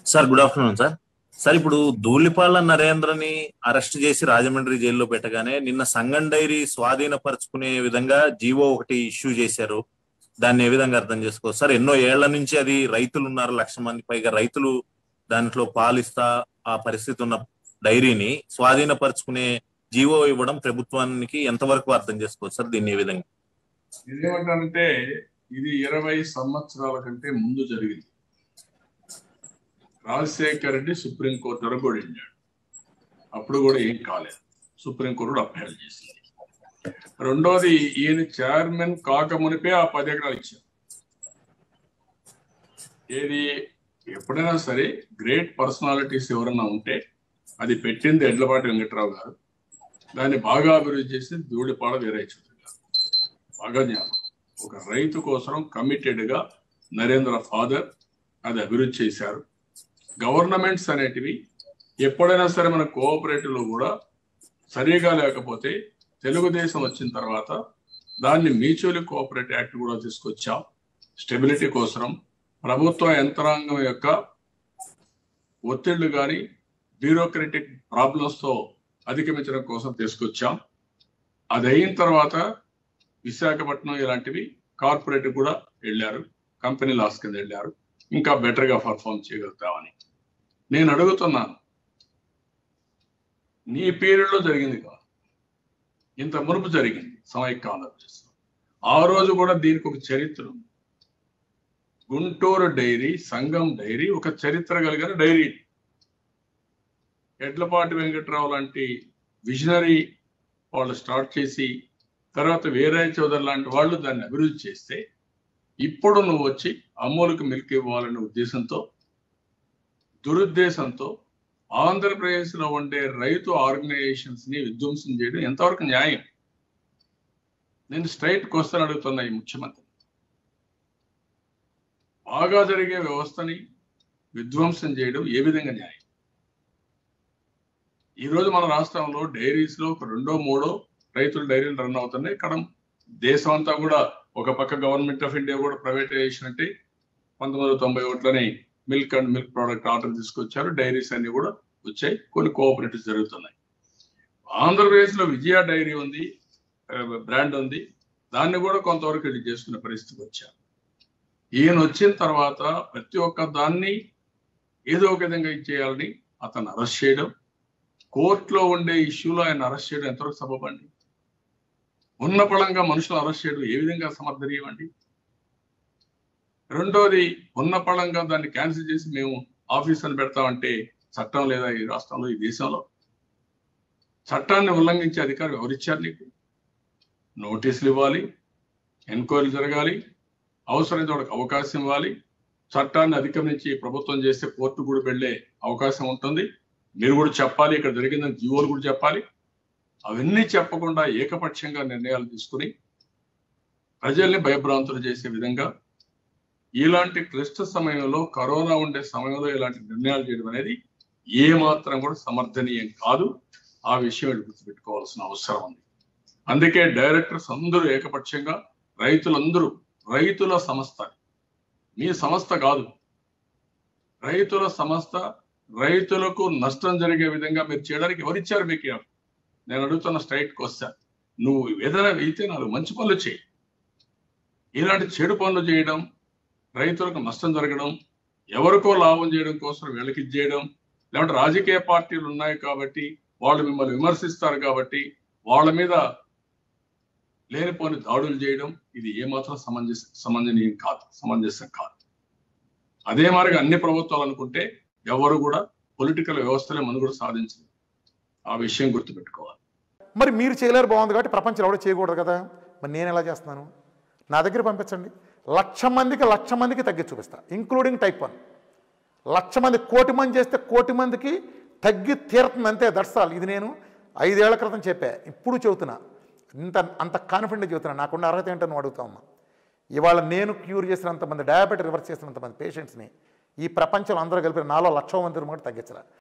sir good afternoon sir sir ఇప్పుడు Dhulipala నరేంద్రని arrest చేసి రాజమండ్రి జైల్లో పెట్టగానే నిన్న సంగం డైరీ స్వాధీనపరుచుకునే విధంగా జీవో ఒకటి ఇష్యూ చేశారు దాన్ని ఏ విధంగా అర్థం చేసుకోవచ్చు సార్ ఎన్నో ఏళ్ల నుంచి అది రైతులు ఉన్నారు లక్ష మంది పైగా రైతులు దాంట్లో పాలిస్తా ఆ పరిస్థితి ఉన్న డైరీని స్వాధీనపరుచుకునే జీవో ఇవ్వడం ప్రభుత్వానికి ఎంతవరకు అర్థం చేసుకోవచ్చు సార్ దీన్ని ఏ విధంగా ఇదేమంటారంటే ఇది ఇరవై సంవత్సరాల కంటే ముందు జరిగింది రాజశేఖర్ రెడ్డి సుప్రీంకోర్టు వరకు కూడా వెళ్ళాడు అప్పుడు కూడా ఏం కాలేదు సుప్రీంకోర్టు కూడా అప్పీల్ చేసింది రెండోది ఈయన చైర్మన్ కాక మునిపే ఆ పది ఎకరాలు ఇచ్చారు ఏది ఎప్పుడైనా సరే గ్రేట్ పర్సనాలిటీస్ ఎవరన్నా ఉంటే అది పెట్టింది ఎడ్లపాటి వెంకట్రావు గారు దాన్ని బాగా అభివృద్ధి చేసి ధూళిపాడ వీరయ్య చౌదరి గారు బాగా జ్ఞాపకం ఒక రైతు కోసం కమిటెడ్ గా నరేంద్ర ఫాదర్ అది అభివృద్ధి చేశారు గవర్నమెంట్స్ అనేటివి ఎప్పుడైనా సరే మన కోఆపరేటివ్ లో కూడా సరిగా లేకపోతే తెలుగుదేశం వచ్చిన తర్వాత దాన్ని మ్యూచువల్ కోఆపరేటివ్ యాక్ట్ కూడా తీసుకొచ్చాం స్టెబిలిటీ కోసం ప్రభుత్వ యంత్రాంగం యొక్క ఒత్తిళ్లు కానీ బ్యూరోక్రటిక్ ప్రాబ్లమ్స్ తో అధిగమించడం కోసం తీసుకొచ్చాం అది అయిన తర్వాత విశాఖపట్నం ఇలాంటివి కార్పొరేట్ కూడా వెళ్ళారు కంపెనీ లాస్ కింద వెళ్ళారు ఇంకా బెటర్ గా పర్ఫామ్ చేయగలుగుతామని నేను అడుగుతున్నాను నీ పీరియడ్ లో జరిగింది కాదు ఇంత మునుపు జరిగింది సమైక్య ఆంధ్రప్రదేశ్ ఆ రోజు కూడా దీనికి ఒక చరిత్ర ఉంది గుంటూరు డైరీ సంఘం డైరీ ఒక చరిత్ర కలిగిన డైరీ ఎడ్లపాటి వెంకట్రావు లాంటి విజనరీ వాళ్ళు స్టార్ట్ చేసి తర్వాత వీరయ్య చౌదరి లాంటి వాళ్ళు దాన్ని అభివృద్ధి చేస్తే ఇప్పుడు నువ్వు వచ్చి అమూలకు మిల్క్ ఇవ్వాలనే ఉద్దేశంతో దురుద్దేశంతో ఆంధ్రప్రదేశ్ లో ఉండే రైతు ఆర్గనైజేషన్స్ ని విధ్వంసం చేయడం ఎంతవరకు న్యాయం నేను స్ట్రైట్ క్వశ్చన్ అడుగుతున్నా ఈ ముఖ్యమంత్రి బాగా జరిగే వ్యవస్థని విధ్వంసం చేయడం ఏ విధంగా న్యాయం ఈ రోజు మన రాష్ట్రంలో డైరీస్ లో ఒక రెండో మూడో రైతుల డైరీలు రన్ అవుతున్నాయి ఇక్కడ దేశం అంతా కూడా ఒక పక్క గవర్నమెంట్ ఆఫ్ ఇండియా కూడా ప్రైవేటైజేషన్ అంటే పంతొమ్మిది వందల తొంభై ఒకటిలోనే milk and milk product order తీసుకొచ్చారు డైరీస్ అన్ని కూడా వచ్చాయి కొన్ని కోఆపరేటివ్స్ జరుగుతున్నాయి ఆంధ్రప్రదేశ్ లో విజయ డైరీ ఉంది బ్రాండ్ ఉంది దాన్ని కూడా కొంతవరకు ఇది చేసుకునే పరిస్థితికి వచ్చారు ఈయన వచ్చిన తర్వాత ప్రతి ఒక్క దాన్ని ఏదో ఒక విధంగా ఇచ్చేయాలని అతను అరెస్ట్ చేయడం కోర్టులో ఉండే ఇష్యూలో ఆయన అరెస్ట్ చేయడం ఎంతవరకు సబబండి ఉన్న పళంగా మనుషులు అరెస్ట్ చేయడం ఏ విధంగా సమర్థనీయమండి రెండోది ఉన్న పళంగా దాన్ని క్యాన్సిల్ చేసి మేము ఆఫీస్ అని పెడతామంటే చట్టం లేదా ఈ రాష్ట్రంలో ఈ దేశంలో చట్టాన్ని ఉల్లంఘించే అధికారం ఎవరిచ్చారు నీకు నోటీసులు ఇవ్వాలి ఎంక్వైరీ జరగాలి అవసరమైతే వాళ్ళకి అవకాశం ఇవ్వాలి చట్టాన్ని అధిగమించి ప్రభుత్వం చేస్తే కోర్టు కూడా వెళ్లే అవకాశం ఉంటుంది మీరు కూడా చెప్పాలి ఇక్కడ జరిగిందని జీవోలు కూడా చెప్పాలి అవన్నీ చెప్పకుండా ఏకపక్షంగా నిర్ణయాలు తీసుకుని ప్రజల్ని భయభ్రాంతులు చేసే విధంగా ఇలాంటి క్లిష్ట సమయంలో కరోనా ఉండే సమయంలో ఇలాంటి నిర్ణయాలు చేయడం అనేది ఏ మాత్రం కూడా సమర్థనీయం కాదు ఆ విషయం వీళ్ళు గుర్తుపెట్టుకోవాల్సిన అవసరం ఉంది అందుకే డైరెక్టర్స్ అందరూ ఏకపక్షంగా రైతులందరూ రైతుల సంస్థ మీ సంస్థ కాదు రైతుల సంస్థ రైతులకు నష్టం జరిగే విధంగా మీరు చేయడానికి ఎవరిచ్చారు మీకు నేను అడుగుతున్న స్ట్రైట్ క్వశ్చన్ నువ్వు ఏదైనా వెళ్తే నాలుగు మంచి పనులు చేయి ఇలాంటి చెడు పనులు చేయడం రైతులకు నష్టం జరగడం ఎవరికో లాభం చేయడం కోసం వీళ్ళకి చేయడం లేదంటే రాజకీయ పార్టీలు ఉన్నాయి కాబట్టి వాళ్ళు మిమ్మల్ని విమర్శిస్తారు కాబట్టి వాళ్ళ మీద లేనిపోని దాడులు చేయడం ఇది ఏమాత్రం సమంజస సమంజనీయం కాదు సమంజసం కాదు అదే మారిగా అన్ని ప్రభుత్వాలు అనుకుంటే ఎవరు కూడా పొలిటికల్ వ్యవస్థలే మనుగడ సాధించలేదు ఆ విషయం గుర్తుపెట్టుకోవాలి మరి మీరు చేయలేరు బాగుంది కాబట్టి ప్రపంచంలో ఎవరు చేయకూడదు కదా మరి నేను ఎలా చేస్తున్నాను నా దగ్గర పంపించండి లక్ష మందికి లక్ష మందికి తగ్గి చూపిస్తా ఇంక్లూడింగ్ టైప్ వన్ లక్ష మంది కోటి మంది చేస్తే కోటి మందికి తగ్గి తీరుతుంది అంతే దర్శాలు ఇది నేను ఐదేళ్ల క్రితం చెప్పా ఇప్పుడు చెబుతున్నా ఇంత అంత కాన్ఫిడెంట్ చెబుతున్నా నాకున్న అర్హత ఏంటో నువ్వు అడుగుతా ఉన్నా ఇవాళ నేను క్యూర్ చేసినంతమంది డయాబెటీ రివర్స్ చేసినంతమంది పేషెంట్స్ని ఈ ప్రపంచంలో అందరూ కలిపి నాలో లక్ష మంది కూడా తగ్గించరా